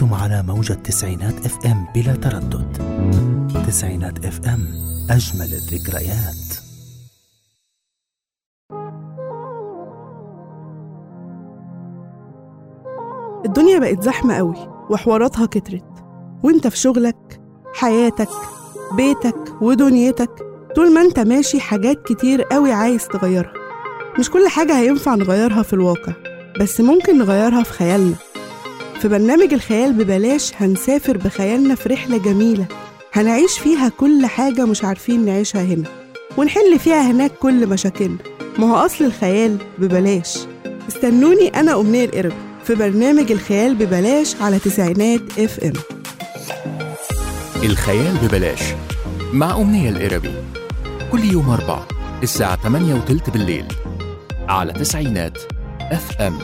أنتم على موجة تسعينات اف ام بلا تردد تسعينات اف ام أجمل الذكريات الدنيا بقت زحمة قوي وحواراتها كترت وانت في شغلك حياتك بيتك ودنيتك طول ما انت ماشي حاجات كتير قوي عايز تغيرها مش كل حاجة هينفع نغيرها في الواقع بس ممكن نغيرها في خيالنا في برنامج الخيال ببلاش هنسافر بخيالنا في رحلة جميلة هنعيش فيها كل حاجة مش عارفين نعيشها هنا ونحل فيها هناك كل مشاكلنا ما هو أصل الخيال ببلاش استنوني أنا أمنية القرب في برنامج الخيال ببلاش على تسعينات اف ام الخيال ببلاش مع أمنية القربي كل يوم أربع الساعة 8 وتلت بالليل على تسعينات اف ام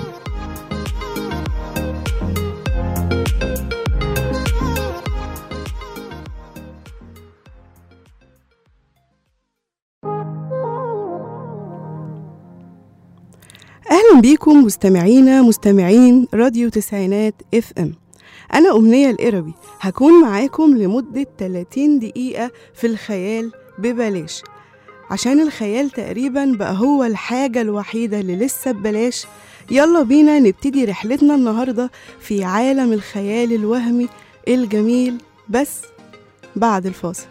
أهلا بيكم مستمعينا مستمعين راديو تسعينات اف ام أنا أمنية القربي هكون معاكم لمدة 30 دقيقة في الخيال ببلاش عشان الخيال تقريبا بقى هو الحاجة الوحيدة اللي لسه ببلاش يلا بينا نبتدي رحلتنا النهاردة في عالم الخيال الوهمي الجميل بس بعد الفاصل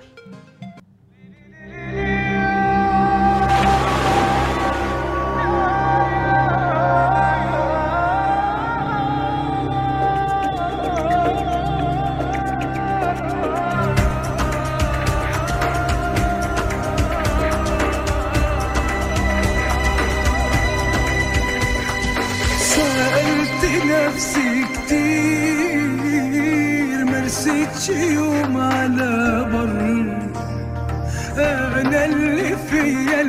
سألت نفسي كتير مرستش يوم على بر أنا اللي فيا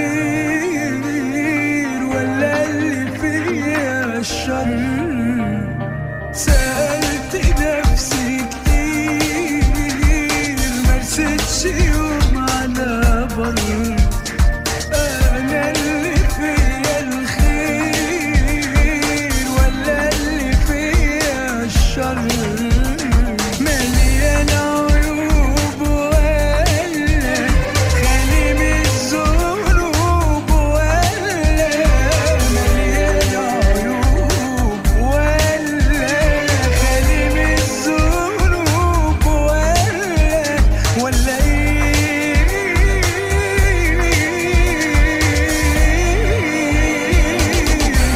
الخير ولا اللي فيا الشر سألت نفسي كتير مرستش يوم على بر أنا اللي فيا الخير ولا اللي فيا الشر مليان عيوب ولا خالي من الذنوب ولا مليان عيوب ولا خالي من الذنوب ولا ولا ايه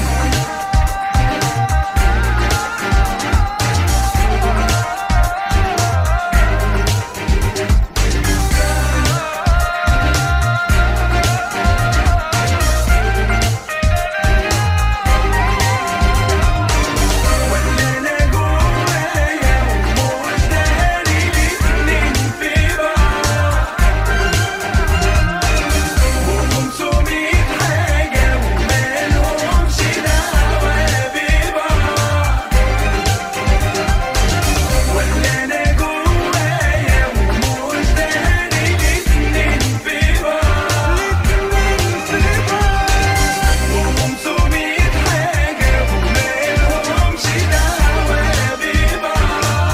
ولا انا جوايا ومداري الاتنين في بعض وخمسمية حاجة ومالهمش دعوة ببعض ولا انا جوايا ومداري الاتنين في بعض وخمسمية حاجة ومالهمش دعوة ببعض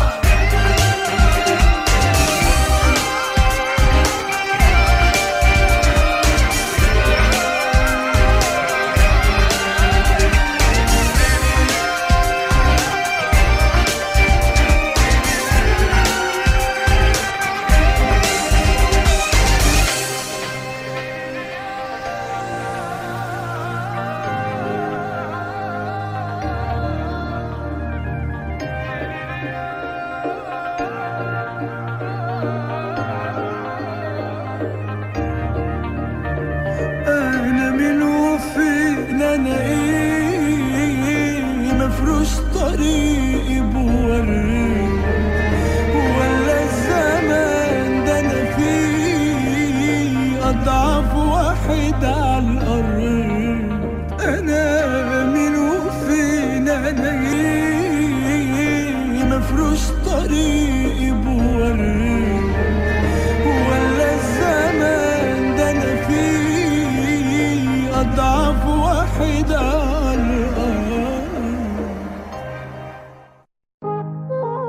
انا من وفين انا ايه مفروش طريقي بوري ولا الزمان ده انا فيه اضعف واحد على الارض انا من وفين انا ايه مفروش طريقي بوري ولا الزمان ده انا فيه اضعف واحد على الارض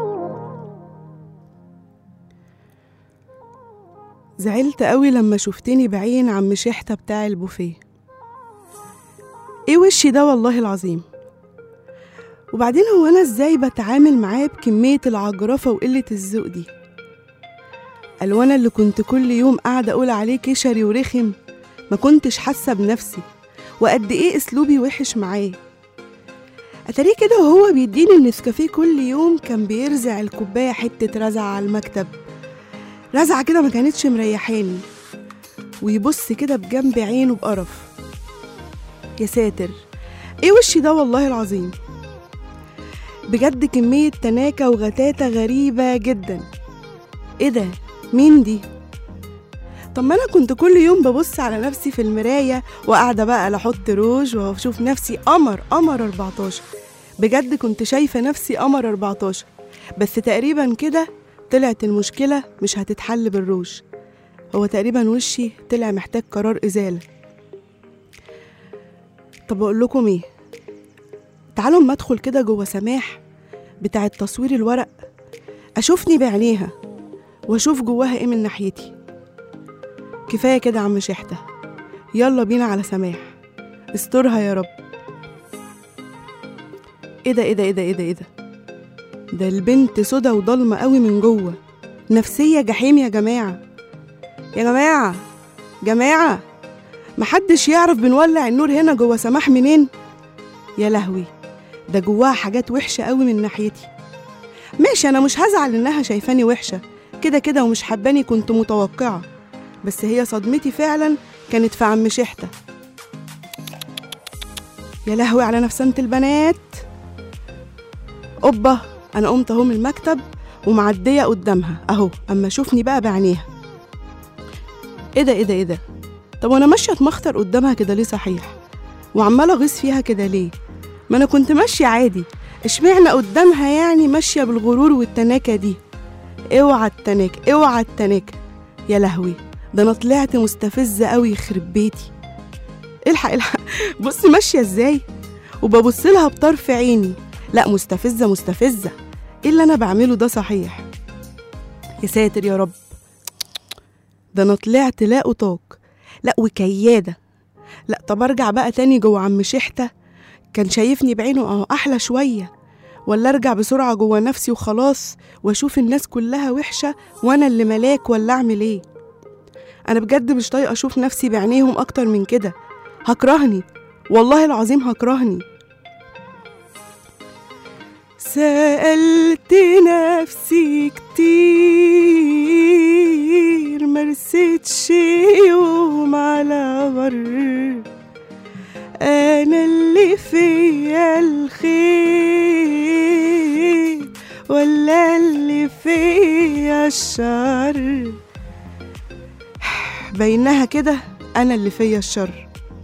زعلت قوي لما شفتني بعين عم شحتة بتاع البوفيه ايه وشي ده والله العظيم وبعدين هو انا ازاي بتعامل معاه بكمية العجرفة وقلة الذوق دي قال وانا اللي كنت كل يوم قاعدة اقول عليه كشري ورخم ما كنتش حاسة بنفسي وقد ايه اسلوبي وحش معاه اتاريه كده وهو بيديني النسكافيه كل يوم كان بيرزع الكوباية حتة رزعة على المكتب رزعة كده ما كانتش مريحاني ويبص كده بجنب عينه بقرف يا ساتر ايه وشي ده والله العظيم بجد كمية تناكة وغتاتة غريبة جدا ايه ده مين دي طب ما انا كنت كل يوم ببص على نفسي في المراية وقاعدة بقى لا احط روج واشوف نفسي قمر قمر 14 بجد كنت شايفة نفسي قمر 14 بس تقريبا كده طلعت المشكلة مش هتتحل بالروج هو تقريبا وشي طلع محتاج قرار إزالة طب أقول لكم إيه تعالوا اما ادخل كده جوه سماح بتاعة تصوير الورق أشوفني بعينيها وأشوف جواها إيه من ناحيتي كفاية كده يا عم شحتة يلا بينا على سماح استرها يا رب ايه ده ايه ده ايه ده ايه ده ايه ده ده البنت سودا وضلمة قوي من جوه نفسية جحيم يا جماعة يا جماعة جماعة محدش يعرف بنولع النور هنا جوه سماح منين يا لهوي ده جواها حاجات وحشة قوي من ناحيتي ماشي أنا مش هزعل إنها شايفاني وحشة كده كده ومش حباني كنت متوقعة بس هي صدمتي فعلا كانت في عم شحتة يا لهوي على نفسنة البنات أوبا أنا قمت أهو من المكتب ومعدية قدامها أهو أما شوفني بقى بعينيها إيه ده إيه ده إيه ده طب وأنا ماشية أتمخطر قدامها كده ليه صحيح وعمالة أغيظ فيها كده ليه ما أنا كنت ماشية عادي اشمعنى قدامها يعني ماشية بالغرور والتناكة دي اوعى التناكة اوعى التناكة يا لهوي ده انا طلعت مستفزة قوي يخرب بيتي الحق الحق بص ماشية ازاي وببص لها بطرف عيني لا مستفزة مستفزة ايه اللي انا بعمله ده صحيح يا ساتر يا رب ده انا طلعت لا أطاق لا وكيادة لا طب ارجع بقى تاني جوه عم شحتة كان شايفني بعينه اهو احلى شوية ولا ارجع بسرعة جوه نفسي وخلاص واشوف الناس كلها وحشة وانا اللي ملاك ولا اعمل ايه انا بجد مش طايقة اشوف نفسي بعينيهم اكتر من كده هكرهني والله العظيم هكرهني سألت نفسي كتير مرستش يوم على بر أنا اللي فيا الخير ولا اللي فيا الشر بينها كده أنا اللي فيا الشر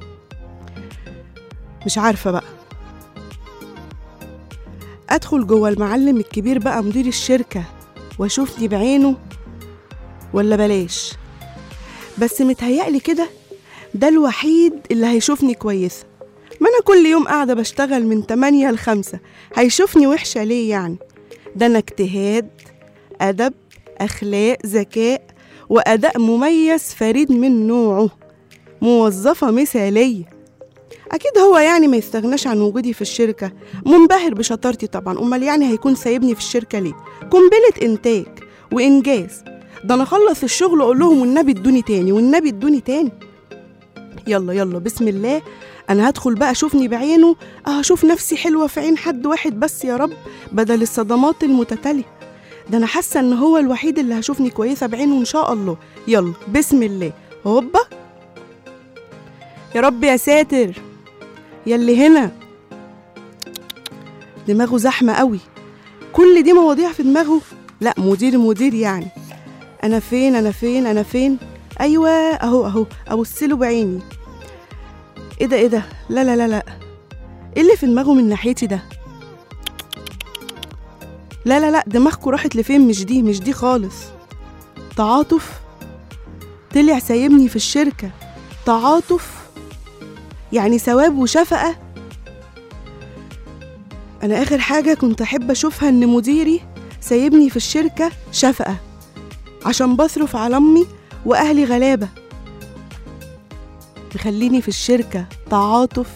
مش عارفة بقى أدخل جوه المعلم الكبير بقى مدير الشركة وأشوفني بعينه ولا بلاش بس متهيألي كده ده الوحيد اللي هيشوفني كويسة ما أنا كل يوم قاعدة بشتغل من 8 ل 5 هيشوفني وحشة ليه يعني ده أنا اجتهاد أدب أخلاق ذكاء وأداء مميز فريد من نوعه موظفة مثالية أكيد هو يعني ما يستغناش عن وجودي في الشركة منبهر بشطارتي طبعا أمال يعني هيكون سايبني في الشركة ليه قنبلة إنتاج وإنجاز ده أنا أخلص الشغل أقول لهم والنبي ادوني تاني والنبي ادوني تاني يلا يلا بسم الله أنا هدخل بقى أشوفني بعينه أه أشوف نفسي حلوة في عين حد واحد بس يا رب بدل الصدمات المتتالية ده أنا حاسة إن هو الوحيد اللي هشوفني كويسة بعينه إن شاء الله يلا بسم الله هوبا يا رب يا ساتر يلي هنا دماغه زحمة قوي كل دي مواضيع في دماغه لا مدير مدير يعني أنا فين أنا فين أنا فين أيوة أهو أهو أبص له بعيني إيه ده إيه ده لا لا لا لا إيه اللي في دماغه من ناحيتي ده لا لا لا دماغكوا راحت لفين مش دي مش دي خالص تعاطف طلع سايبني في الشركة تعاطف يعني ثواب وشفقة أنا آخر حاجة كنت أحب أشوفها إن مديري سايبني في الشركة شفقة عشان بصرف على أمي وأهلي غلابة مخليني في الشركة تعاطف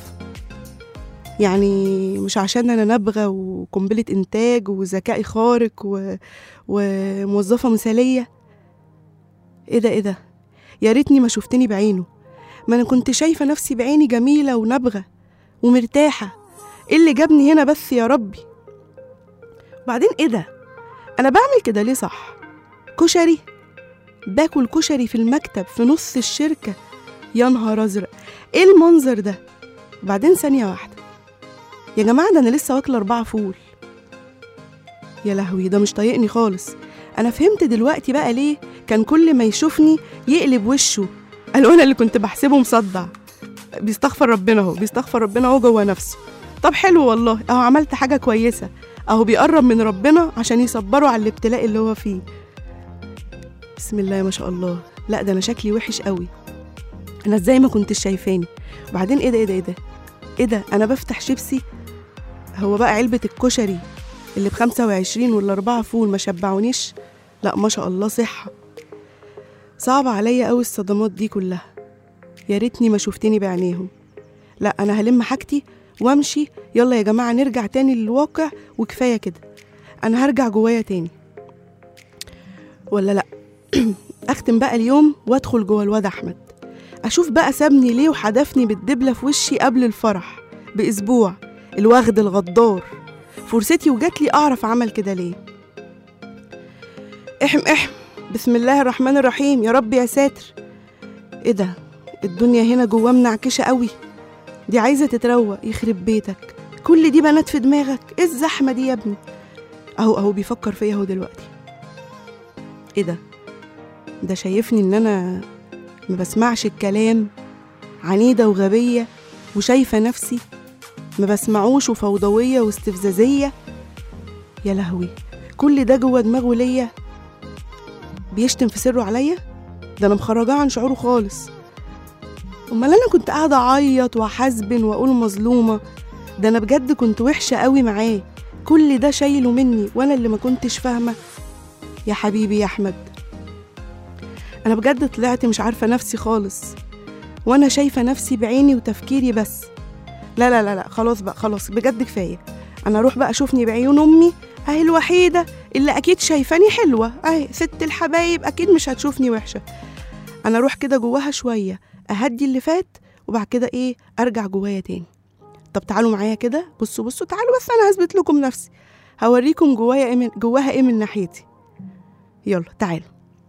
يعني مش عشان أنا نابغة وقنبلة إنتاج وذكائي خارق و... وموظفة مثالية إيه ده إيه ده يا ريتني ما شفتني بعينه ما أنا كنت شايفة نفسي بعيني جميلة ونابغة ومرتاحة إيه اللي جابني هنا بس يا ربي بعدين إيه ده أنا بعمل كده ليه صح كشري باكل كشري في المكتب في نص الشركة يا نهار أزرق إيه المنظر ده بعدين ثانية واحدة يا جماعة ده أنا لسه واكلة أربعة فول يا لهوي ده مش طايقني خالص أنا فهمت دلوقتي بقى ليه كان كل ما يشوفني يقلب وشه قالوا أنا اللي كنت بحسبه مصدع بيستغفر ربنا اهو بيستغفر ربنا اهو جوه نفسه طب حلو والله اهو عملت حاجة كويسة اهو بيقرب من ربنا عشان يصبره على الابتلاء اللي هو فيه بسم الله ما شاء الله لا ده انا شكلي وحش قوي انا ازاي ما كنتش شايفاني وبعدين ايه ده ايه ده ايه ده ايه ده انا بفتح شيبسي هو بقى علبة الكشري اللي بخمسة وعشرين ولا أربعة فول ما شبعونيش لا ما شاء الله صحة صعب عليا قوي الصدمات دي كلها يا ريتني ما شفتني بعينيهم لا انا هلم حاجتي وامشي يلا يا جماعه نرجع تاني للواقع وكفايه كده انا هرجع جوايا تاني ولا لا اختم بقى اليوم وادخل جوه الواد احمد اشوف بقى سابني ليه وحدفني بالدبله في وشي قبل الفرح باسبوع الوغد الغدار فرصتي وجات لي اعرف عمل كده ليه احم احم بسم الله الرحمن الرحيم يا رب يا ساتر ايه ده الدنيا هنا جواه منعكشه قوي دي عايزه تتروق يخرب بيتك كل دي بنات في دماغك ايه الزحمه دي يا ابني اهو اهو بيفكر فيا اهو دلوقتي ايه ده ده شايفني ان انا ما بسمعش الكلام عنيده وغبيه وشايفه نفسي ما بسمعوش وفوضويه واستفزازيه يا لهوي كل ده جوه دماغه ليا بيشتم في سره عليا ده انا مخرجاه عن شعوره خالص امال انا كنت قاعده اعيط واحزبن واقول مظلومه ده انا بجد كنت وحشه قوي معاه كل ده شايله مني وانا اللي ما كنتش فاهمه يا حبيبي يا احمد انا بجد طلعت مش عارفه نفسي خالص وانا شايفه نفسي بعيني وتفكيري بس لا لا لا لا خلاص بقى خلاص بجد كفايه انا اروح بقى اشوفني بعيون امي اهي الوحيده اللي اكيد شايفاني حلوه اهي ست الحبايب اكيد مش هتشوفني وحشه انا اروح كده جواها شويه اهدي اللي فات وبعد كده ايه ارجع جوايا تاني طب تعالوا معايا كده بصوا بصوا تعالوا بس انا هثبت لكم نفسي هوريكم جوايا ايه من جواها ايه من ناحيتي يلا تعالوا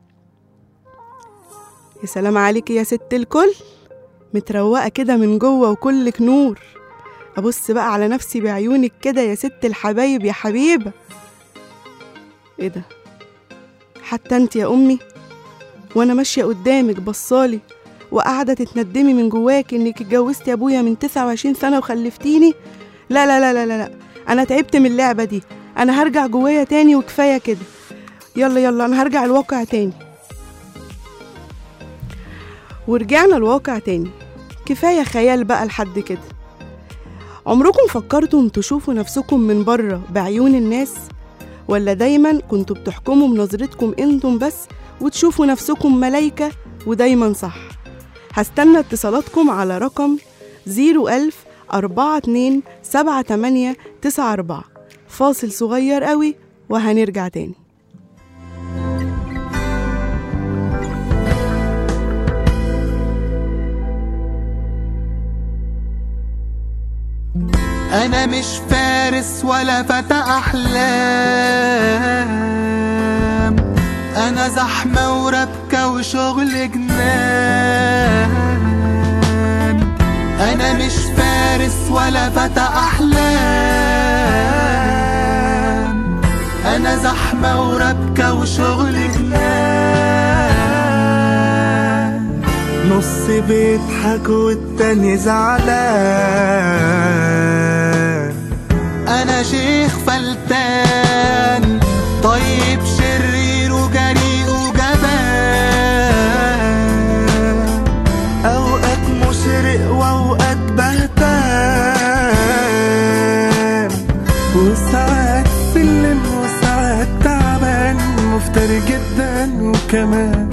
يا سلام عليك يا ست الكل متروقه كده من جوه وكلك نور ابص بقى على نفسي بعيونك كده يا ست الحبايب يا حبيبه ايه ده حتى انت يا امي وانا ماشيه قدامك بصالي وقاعده تتندمي من جواك انك اتجوزتي ابويا من 29 سنه وخلفتيني لا لا لا لا لا, لا. انا تعبت من اللعبه دي انا هرجع جوايا تاني وكفايه كده يلا يلا انا هرجع الواقع تاني ورجعنا الواقع تاني كفايه خيال بقى لحد كده عمركم فكرتم تشوفوا نفسكم من بره بعيون الناس ولا دايما كنتوا بتحكموا بنظرتكم انتم بس وتشوفوا نفسكم ملايكة ودايما صح هستنى اتصالاتكم على رقم 01000 42 78 94 فاصل صغير قوي وهنرجع تاني انا مش فارس ولا فتى احلام انا زحمه وربكه وشغل جنان انا مش فارس ولا فتى احلام انا زحمه وربكه وشغل جنان نص بيضحك والتاني زعلان انا شيخ فلتان طيب شرير وجريء وجبان اوقات مشرق واوقات بهتان وساعات سلم وساعات تعبان مفتري جدا وكمان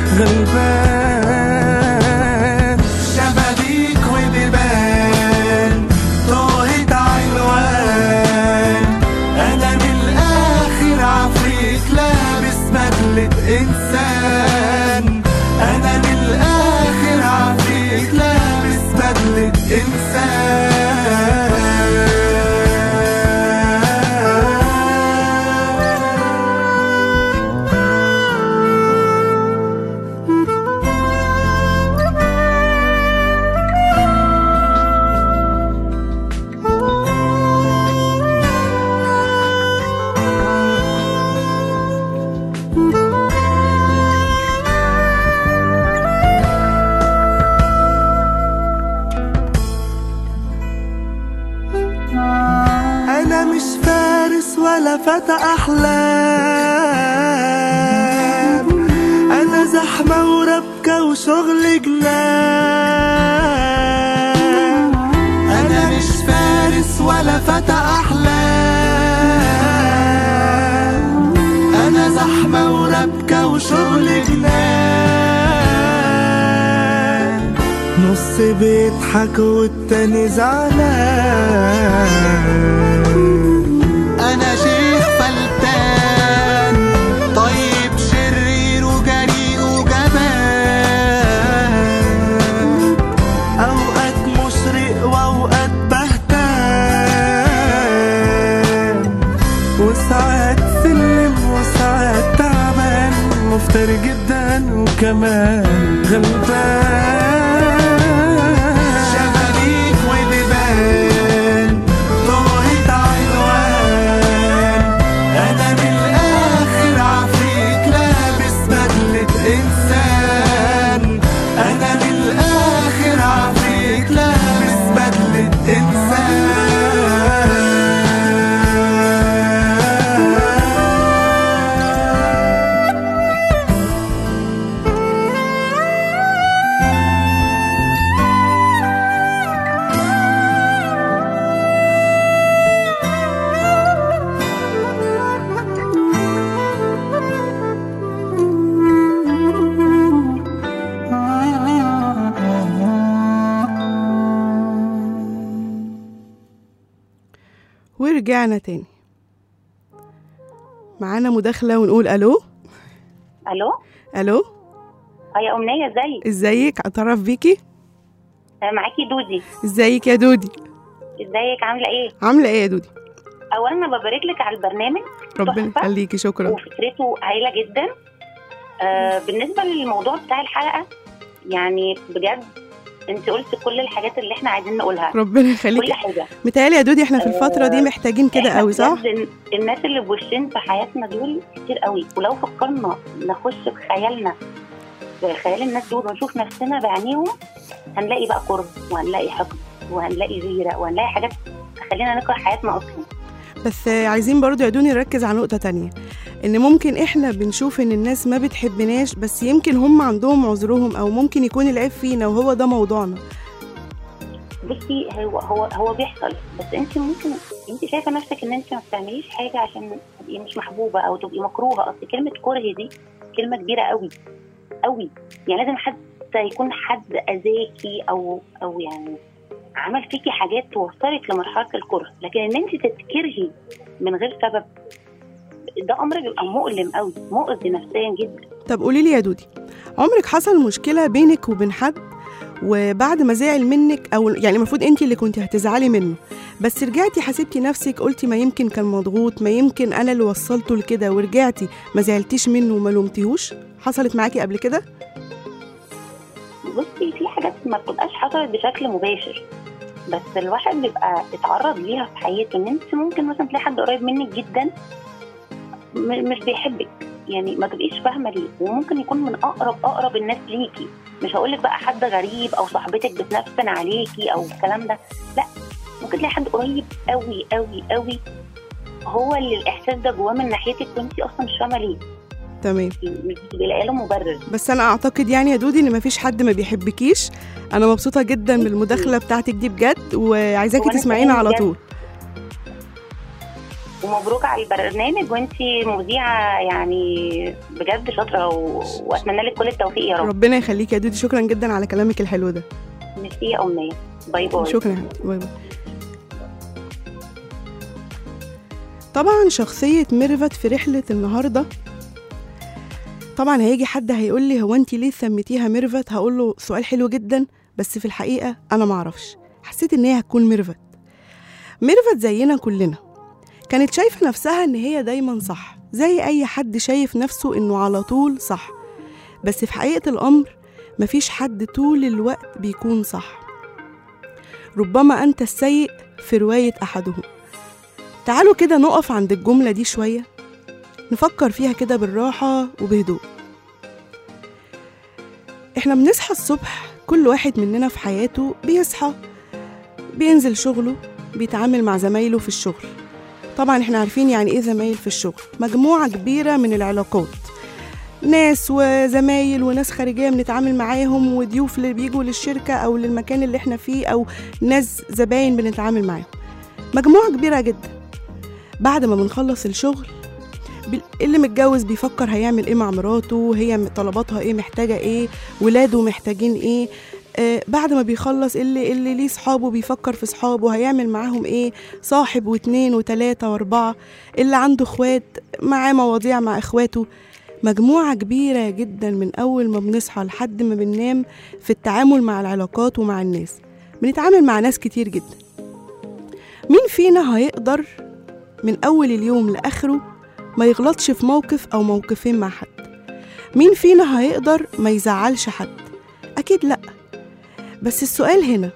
غلبان شبابيك وبيبان توهت عنوان انا من الاخر عفريت لابس بدلة انسان انا من الاخر عفريت لابس بدلة انسان أنا مش فارس ولا فتى أحلام أنا زحمة وربكة وشغل جنان أنا مش فارس ولا فتى أحلام أنا زحمة وربكة وشغل جنان نص بيضحك والتاني زعلان انا شيخ فلتان طيب شرير وجريء وجبان اوقات مشرق واوقات بهتان وساعات سلم وساعات تعبان مفتري جدا وكمان غلبان شبابيك وبيبان ضوءت عنوان انا من الاخر عفريت لابس بدلة انسان انا من الاخر عفريت لابس بدلة انسان ورجعنا تاني معانا مداخلة ونقول ألو الو ألو اه يا امنيه ازيك ازيك أتعرف بيكي آه، معاكي دودي ازيك يا دودي ازيك عامله ايه عاملة ايه يا دودي اولا انا ببارك لك على البرنامج ربنا تحفة. يخليكي شكرا وفكرته هايله جدا آه بالنسبه للموضوع بتاع الحلقه يعني بجد انت قلت كل الحاجات اللي احنا عايزين نقولها ربنا كل يخليكي حاجه متهيألي يا دودي احنا في الفترة دي محتاجين كده إحنا قوي صح؟ بجد الناس اللي بوشين في حياتنا دول كتير قوي ولو فكرنا نخش بخيالنا في خيال الناس دول ونشوف نفسنا بعينيهم هنلاقي بقى كره وهنلاقي حقد وهنلاقي غيره وهنلاقي حاجات تخلينا نكره حياتنا اصلا بس آه، عايزين برضو يا دوني نركز على نقطة تانية ان ممكن احنا بنشوف ان الناس ما بتحبناش بس يمكن هم عندهم عذرهم او ممكن يكون العيب فينا وهو ده موضوعنا بصي هو هو هو بيحصل بس انت ممكن انت شايفه نفسك ان انت ما بتعمليش حاجه عشان تبقي مش محبوبه او تبقي مكروهه اصل كلمه كره دي كلمه كبيره قوي قوي يعني لازم حتى يكون حد اذاكي او او يعني عمل فيكي حاجات توصلك لمرحله الكره لكن ان انت تتكرهي من غير سبب ده امر بيبقى مؤلم قوي مؤذي نفسيا جدا طب قولي لي يا دودي عمرك حصل مشكلة بينك وبين حد وبعد ما زعل منك او يعني المفروض انت اللي كنت هتزعلي منه بس رجعتي حسبتي نفسك قلتي ما يمكن كان مضغوط ما يمكن انا اللي وصلته لكده ورجعتي ما زعلتيش منه وما لومتيهوش حصلت معاكي قبل كده بصي في حاجات ما بتبقاش حصلت بشكل مباشر بس الواحد بيبقى اتعرض ليها في حياته ان انت ممكن مثلا تلاقي حد قريب منك جدا م- مش بيحبك يعني ما تبقيش فاهمه ليه وممكن يكون من اقرب اقرب الناس ليكي مش هقول لك بقى حد غريب او صاحبتك بتنفسن عليكي او الكلام ده لا ممكن تلاقي حد قريب قوي قوي قوي هو اللي الاحساس ده جواه من ناحيتك وانت اصلا مش فاهمه ليه تمام مش بتبقي لاقيه له مبرر بس انا اعتقد يعني يا دودي ان مفيش حد ما بيحبكيش انا مبسوطه جدا بالمداخله بتاعتك دي بجد وعايزاكي وأنا تسمعينا كمان على بجد. طول ومبروك على البرنامج وانتي مذيعه يعني بجد شاطره و... واتمنى لك كل التوفيق يا رب ربنا يخليك يا دودي شكرا جدا على كلامك الحلو ده ميرسي يا امنيه باي باي شكرا يا حبيبتي باي باي طبعا شخصية ميرفت في رحلة النهاردة طبعا هيجي حد هيقول لي هو انت ليه سميتيها ميرفت هقول له سؤال حلو جدا بس في الحقيقة انا معرفش حسيت ان هي هتكون ميرفت ميرفت زينا كلنا كانت شايفة نفسها ان هي دايما صح زي اي حد شايف نفسه انه على طول صح بس في حقيقة الامر مفيش حد طول الوقت بيكون صح ربما أنت السيء في رواية أحدهم تعالوا كده نقف عند الجملة دي شوية نفكر فيها كده بالراحة وبهدوء إحنا بنصحى الصبح كل واحد مننا في حياته بيصحى بينزل شغله بيتعامل مع زمايله في الشغل طبعا احنا عارفين يعني ايه زمايل في الشغل مجموعة كبيرة من العلاقات ناس وزمايل وناس خارجيه بنتعامل معاهم وضيوف اللي بيجوا للشركه او للمكان اللي احنا فيه او ناس زباين بنتعامل معاهم مجموعه كبيره جدا بعد ما بنخلص الشغل بال- اللي متجوز بيفكر هيعمل ايه مع مراته هي طلباتها ايه محتاجه ايه ولاده محتاجين ايه آه بعد ما بيخلص اللي اللي ليه صحابه بيفكر في صحابه هيعمل معاهم ايه صاحب واتنين وتلاتة واربعة اللي عنده اخوات معاه مواضيع مع اخواته مجموعة كبيرة جدا من أول ما بنصحى لحد ما بننام في التعامل مع العلاقات ومع الناس بنتعامل مع ناس كتير جدا مين فينا هيقدر من أول اليوم لآخره ما يغلطش في موقف أو موقفين مع حد مين فينا هيقدر ما يزعلش حد أكيد لأ بس السؤال هنا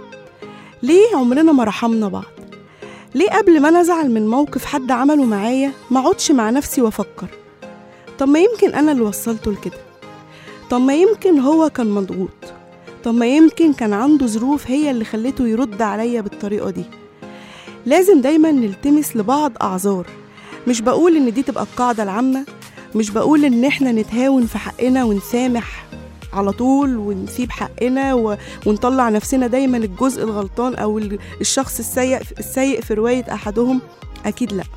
ليه عمرنا ما رحمنا بعض ليه قبل ما أنا أزعل من موقف حد عمله معايا ما أقعدش مع نفسي وأفكر طب ما يمكن أنا اللي وصلته لكده طب ما يمكن هو كان مضغوط طب ما يمكن كان عنده ظروف هي اللي خلته يرد عليا بالطريقة دي لازم دايما نلتمس لبعض أعذار مش بقول إن دي تبقى القاعدة العامة مش بقول إن إحنا نتهاون في حقنا ونسامح على طول ونسيب حقنا و... ونطلع نفسنا دايما الجزء الغلطان أو ال- الشخص السيء السيء في رواية أحدهم أكيد لأ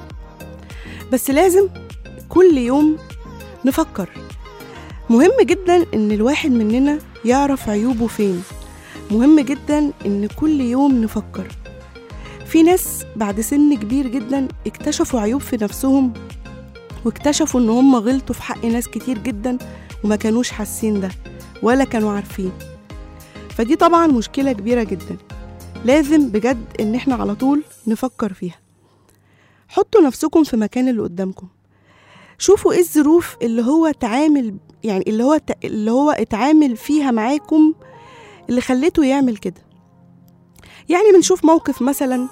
بس لازم كل يوم نفكر مهم جدا ان الواحد مننا يعرف عيوبه فين مهم جدا ان كل يوم نفكر في ناس بعد سن كبير جدا اكتشفوا عيوب في نفسهم واكتشفوا ان هم غلطوا في حق ناس كتير جدا وما كانوش حاسين ده ولا كانوا عارفين فدي طبعا مشكلة كبيرة جدا لازم بجد ان احنا على طول نفكر فيها حطوا نفسكم في مكان اللي قدامكم شوفوا ايه الظروف اللي هو تعامل يعني اللي هو ت- اللي هو اتعامل فيها معاكم اللي خليته يعمل كده يعني بنشوف موقف مثلا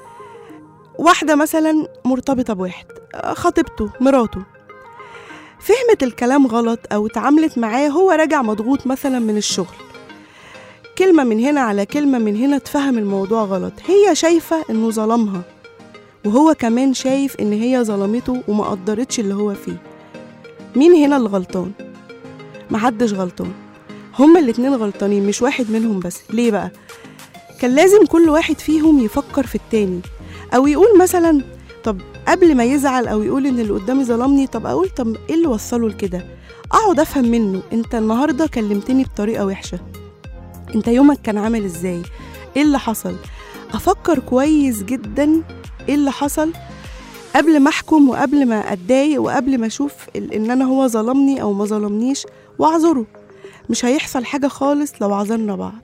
واحدة مثلا مرتبطة بواحد آه، خطيبته مراته فهمت الكلام غلط أو اتعاملت معاه هو راجع مضغوط مثلا من الشغل كلمة من هنا على كلمة من هنا تفهم الموضوع غلط هي شايفة إنه ظلمها وهو كمان شايف إن هي ظلمته وما قدرتش اللي هو فيه مين هنا اللي غلطان؟ محدش غلطان هما الاتنين غلطانين مش واحد منهم بس ليه بقى؟ كان لازم كل واحد فيهم يفكر في التاني أو يقول مثلا طب قبل ما يزعل أو يقول إن اللي قدامي ظلمني طب أقول طب إيه اللي وصله لكده؟ أقعد أفهم منه أنت النهاردة كلمتني بطريقة وحشة أنت يومك كان عامل إزاي؟ إيه اللي حصل؟ أفكر كويس جدا إيه اللي حصل قبل ما احكم وقبل ما اتضايق وقبل ما اشوف ال- ان انا هو ظلمني او ما ظلمنيش واعذره مش هيحصل حاجه خالص لو عذرنا بعض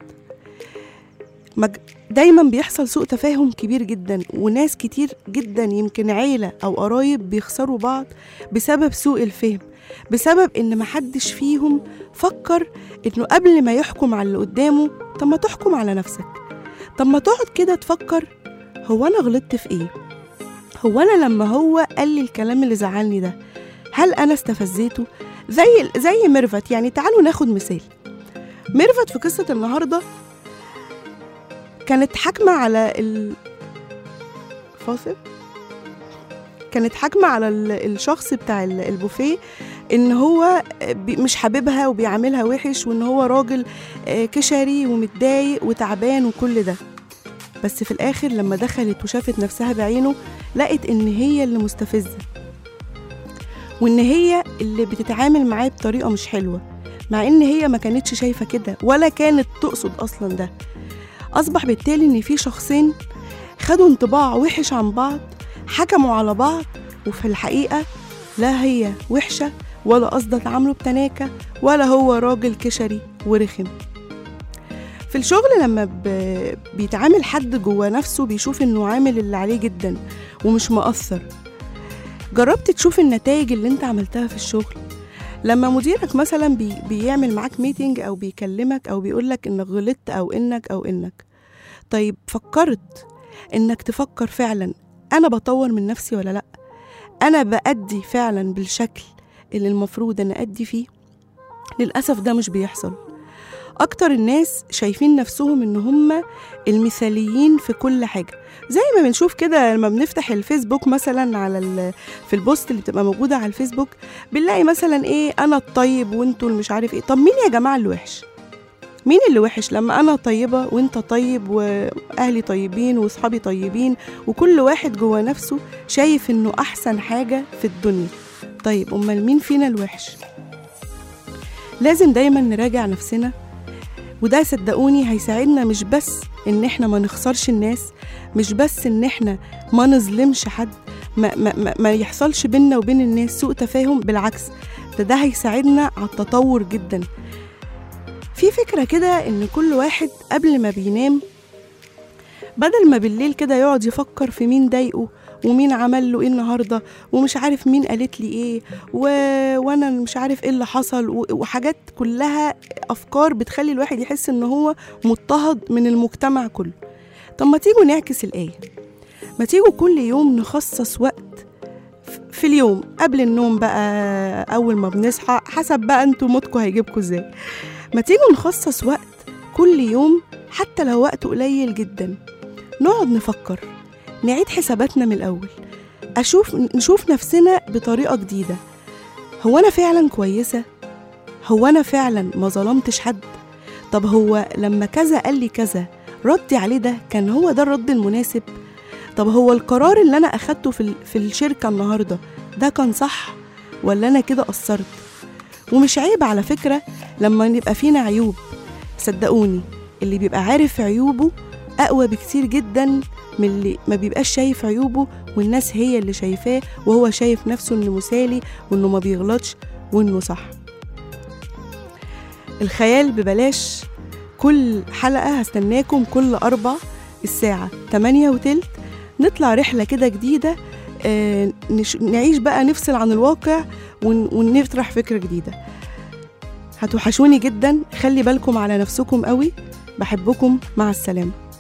مج... دايما بيحصل سوء تفاهم كبير جدا وناس كتير جدا يمكن عيله او قرايب بيخسروا بعض بسبب سوء الفهم بسبب ان محدش فيهم فكر انه قبل ما يحكم على اللي قدامه طب ما تحكم على نفسك طب ما تقعد كده تفكر هو انا غلطت في ايه هو انا لما هو قال لي الكلام اللي زعلني ده هل انا استفزيته زي زي ميرفت يعني تعالوا ناخد مثال ميرفت في قصه النهارده كانت حاكمه على ال فاصل كانت حاكمه على ال- الشخص بتاع ال- البوفيه ان هو بي- مش حاببها وبيعاملها وحش وان هو راجل آه، كشري ومتضايق وتعبان وكل ده بس في الآخر لما دخلت وشافت نفسها بعينه لقت إن هي اللي مستفزة وإن هي اللي بتتعامل معاه بطريقة مش حلوة مع إن هي ما كانتش شايفة كده ولا كانت تقصد أصلا ده أصبح بالتالي إن في شخصين خدوا انطباع وحش عن بعض حكموا على بعض وفي الحقيقة لا هي وحشة ولا قصده تعامله بتناكة ولا هو راجل كشري ورخم في الشغل لما ب... بيتعامل حد جوه نفسه بيشوف انه عامل اللي عليه جدا ومش مقصر جربت تشوف النتائج اللي انت عملتها في الشغل لما مديرك مثلا بي... بيعمل معاك ميتنج او بيكلمك او بيقولك انك غلطت او انك او انك طيب فكرت انك تفكر فعلا انا بطور من نفسي ولا لا انا بأدي فعلا بالشكل اللي المفروض انا ادي فيه للاسف ده مش بيحصل اكتر الناس شايفين نفسهم ان هم المثاليين في كل حاجه زي ما بنشوف كده لما بنفتح الفيسبوك مثلا على ال... في البوست اللي بتبقى موجوده على الفيسبوك بنلاقي مثلا ايه انا الطيب وانتوا اللي مش عارف ايه طب مين يا جماعه اللي وحش مين اللي وحش لما انا طيبه وانت طيب واهلي طيبين واصحابي طيبين وكل واحد جوه نفسه شايف انه احسن حاجه في الدنيا طيب امال مين فينا الوحش لازم دايما نراجع نفسنا وده صدقوني هيساعدنا مش بس ان احنا ما نخسرش الناس مش بس ان احنا ما نظلمش حد ما, ما, ما, ما يحصلش بينا وبين الناس سوء تفاهم بالعكس ده ده هيساعدنا على التطور جدا في فكرة كده ان كل واحد قبل ما بينام بدل ما بالليل كده يقعد يفكر في مين ضايقه ومين عمل له ايه النهارده ومش عارف مين قالت لي ايه و... وانا مش عارف ايه اللي حصل و... وحاجات كلها افكار بتخلي الواحد يحس ان هو مضطهد من المجتمع كله طب ما تيجوا نعكس الايه ما تيجوا كل يوم نخصص وقت ف- في اليوم قبل النوم بقى اول ما بنصحى حسب بقى انتوا مودكم هيجيبكم ازاي ما تيجوا نخصص وقت كل يوم حتى لو وقت قليل جدا نقعد نفكر نعيد حساباتنا من الأول أشوف نشوف نفسنا بطريقة جديدة هو أنا فعلا كويسة؟ هو أنا فعلا ما ظلمتش حد؟ طب هو لما كذا قال لي كذا ردي عليه ده كان هو ده الرد المناسب؟ طب هو القرار اللي أنا أخدته في, ال- في الشركة النهاردة ده كان صح ولا أنا كده قصرت؟ ومش عيب على فكرة لما يبقى فينا عيوب صدقوني اللي بيبقى عارف عيوبه أقوى بكتير جدا من اللي ما بيبقاش شايف عيوبه والناس هي اللي شايفاه وهو شايف نفسه انه مثالي وانه ما بيغلطش وانه صح الخيال ببلاش كل حلقة هستناكم كل أربع الساعة 8 وتلت نطلع رحلة كده جديدة آه، نش- نعيش بقى نفصل عن الواقع ون- ونطرح فكرة جديدة هتوحشوني جدا خلي بالكم على نفسكم قوي بحبكم مع السلامه